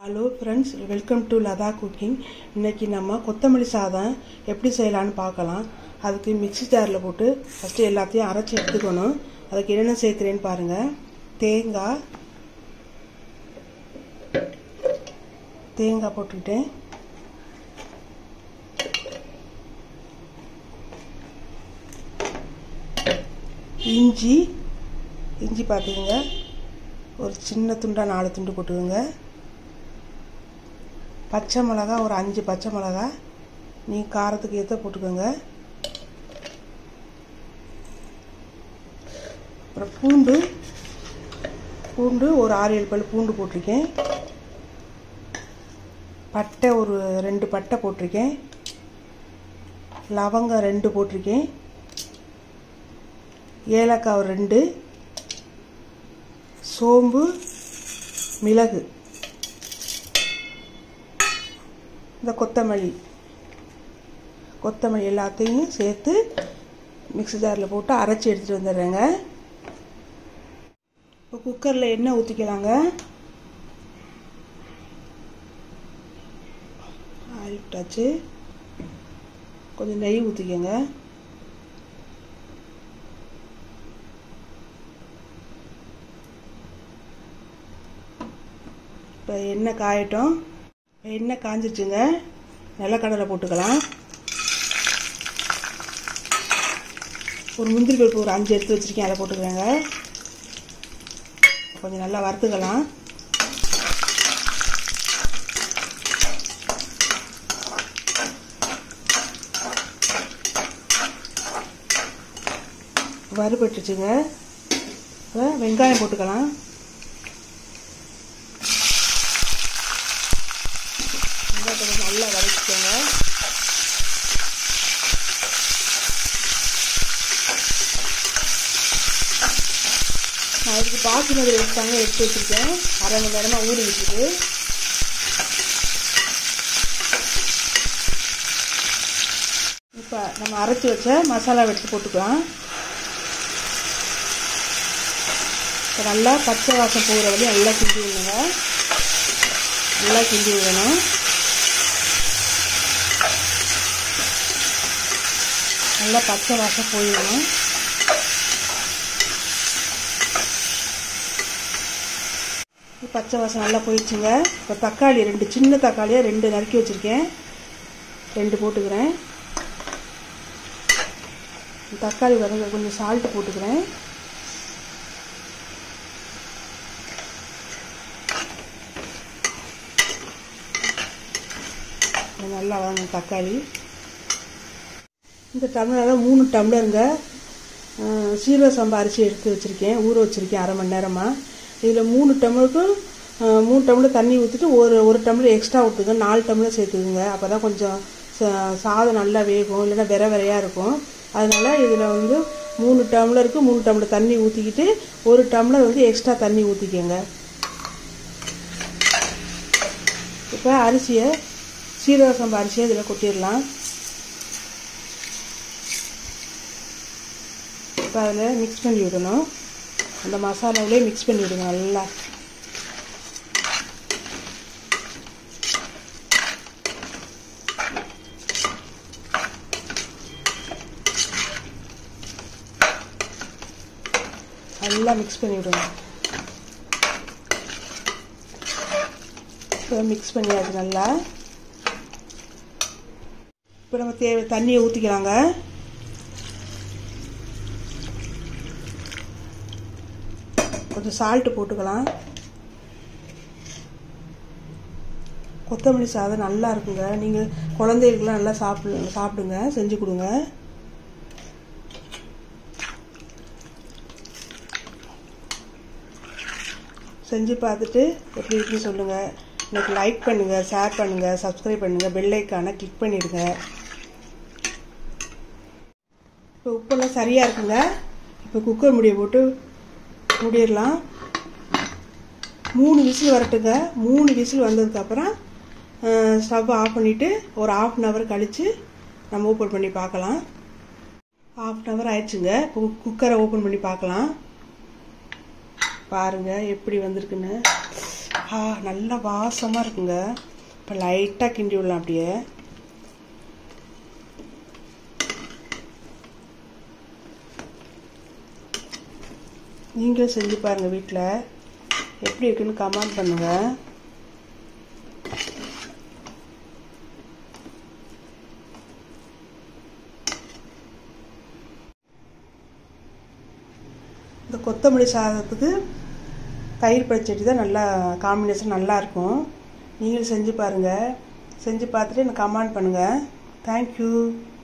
hello friends welcome to Latha cooking இன்னைக்கு நம்ம கொத்தமல்லி சாதம் எப்படி செய்யலான்னு பார்க்கலாம் அதுக்கு மிக்ஸி ஜாரில் போட்டு ஃபஸ்ட்டு எல்லாத்தையும் அரைச்சி எடுத்துக்கணும் அதுக்கு என்னென்ன சேர்க்குறேன்னு பாருங்கள் தேங்காய் தேங்காய் போட்டுக்கிட்டேன் இஞ்சி இஞ்சி பார்த்துக்கோங்க ஒரு சின்ன துண்டாக நாலு துண்டு போட்டுக்கோங்க பச்சை மிளகா ஒரு அஞ்சு பச்சை மிளகா நீ காரத்துக்கு ஏற்ற போட்டுக்கோங்க அப்புறம் பூண்டு பூண்டு ஒரு ஆறு ஏழு பல் பூண்டு போட்டிருக்கேன் பட்டை ஒரு ரெண்டு பட்டை போட்டிருக்கேன் லவங்கம் ரெண்டு போட்டிருக்கேன் ஏலக்காய் ஒரு ரெண்டு சோம்பு மிளகு இந்த கொத்தமல்லி கொத்தமல்லி எல்லாத்தையும் சேர்த்து மிக்ஸி ஜாரில் போட்டு அரைச்சி எடுத்துகிட்டு வந்துடுறேங்க இப்போ குக்கரில் எண்ணெய் ஊற்றிக்கலாங்க ஆயில் விட்டாச்சு கொஞ்சம் நெய் ஊற்றிக்கங்க இப்போ எண்ணெய் காயட்டும் எண்ணெய் காஞ்சிச்சுங்க நிலக்கடலை போட்டுக்கலாம் ஒரு முந்திரி பருப்பு ஒரு அஞ்சு எடுத்து வச்சுருக்கேன் அதை போட்டுக்கிறேங்க கொஞ்சம் நல்லா வறுத்துக்கலாம் வறுபட்டுச்சுங்க இப்போ வெங்காயம் போட்டுக்கலாம் வெங்காயத்தை நல்லா வதக்கிக்கோங்க நான் இதுக்கு பாசுமதி ரைஸ் தாங்க எடுத்து வச்சுருக்கேன் அரை மணி நேரமாக ஊறி விட்டுருக்கு இப்போ நம்ம அரைச்சி வச்ச மசாலா எடுத்து போட்டுக்கலாம் இப்போ நல்லா பச்சை வாசம் போகிற வரையும் நல்லா கிண்டி விடணுங்க நல்லா கிண்டி விடணும் நல்லா பச்சை வாசம் போயிடணும் பச்சை வாசம் நல்லா போயிடுச்சுங்க இப்போ தக்காளி ரெண்டு சின்ன தக்காளியாக ரெண்டு நறுக்கி வச்சுருக்கேன் ரெண்டு போட்டுக்கிறேன் தக்காளி வதங்க கொஞ்சம் சால்ட்டு போட்டுக்கிறேன் நல்லா வாங்க தக்காளி இந்த டம்ளரில் மூணு டம்ளருங்க சீரக சம்பா அரிசி எடுத்து வச்சுருக்கேன் ஊற வச்சுருக்கேன் அரை மணி நேரமாக இதில் மூணு டம்ளருக்கும் மூணு டம்ளர் தண்ணி ஊற்றிட்டு ஒரு ஒரு டம்ளர் எக்ஸ்ட்ரா ஊற்றுங்க நாலு டம்ளர் சேர்த்துக்குங்க அப்போ தான் கொஞ்சம் சாதம் நல்லா வேகும் இல்லைன்னா விர விரையாக இருக்கும் அதனால் இதில் வந்து மூணு டம்ளருக்கு மூணு டம்ளர் தண்ணி ஊற்றிக்கிட்டு ஒரு டம்ளர் வந்து எக்ஸ்ட்ரா தண்ணி ஊற்றிக்கோங்க இப்போ அரிசியை சீரக சம்பா அரிசியை இதில் கொட்டிடலாம் இப்போ அதில் மிக்ஸ் பண்ணி விடணும் அந்த மசாலாவிலே மிக்ஸ் பண்ணி விடுங்க நல்லா நல்லா மிக்ஸ் பண்ணி விடுங்க இப்போ மிக்ஸ் பண்ணியாச்சு நல்லா இப்போ நம்ம தேவை தண்ணியை ஊற்றிக்கலாங்க கொஞ்சம் சால்ட்டு போட்டுக்கலாம் கொத்தமல்லி சாதம் நல்லா இருக்குங்க நீங்கள் குழந்தைகளுக்குலாம் நல்லா சாப்பிடு சாப்பிடுங்க செஞ்சு கொடுங்க செஞ்சு பார்த்துட்டு எப்படி இருக்குன்னு சொல்லுங்கள் எனக்கு லைக் பண்ணுங்கள் ஷேர் பண்ணுங்கள் சப்ஸ்கிரைப் பண்ணுங்கள் பெல்லைக்கான கிளிக் பண்ணிவிடுங்க இப்போ உப்பெல்லாம் சரியாக இருக்குங்க இப்போ குக்கர் முடிய போட்டு மூடிடலாம் மூணு விசில் வரட்டுங்க மூணு விசில் வந்ததுக்கப்புறம் ஸ்டவ் ஆஃப் பண்ணிவிட்டு ஒரு ஆஃப் அன் ஹவர் கழித்து நம்ம ஓப்பன் பண்ணி பார்க்கலாம் ஆஃப் அன் ஹவர் ஆயிடுச்சுங்க இப்போ குக்கரை ஓப்பன் பண்ணி பார்க்கலாம் பாருங்கள் எப்படி வந்திருக்குன்னு ஆஹா நல்லா வாசமாக இருக்குங்க இப்போ லைட்டாக கிண்டி விடலாம் அப்படியே நீங்களும் செஞ்சு பாருங்கள் வீட்டில் எப்படி இருக்குன்னு கமெண்ட் பண்ணுங்கள் இந்த கொத்தமல்லி சாதத்துக்கு தயிர் பச்சடி தான் நல்லா காம்பினேஷன் நல்லாயிருக்கும் நீங்களும் செஞ்சு பாருங்கள் செஞ்சு பார்த்துட்டு எனக்கு கமெண்ட் பண்ணுங்கள் தேங்க்யூ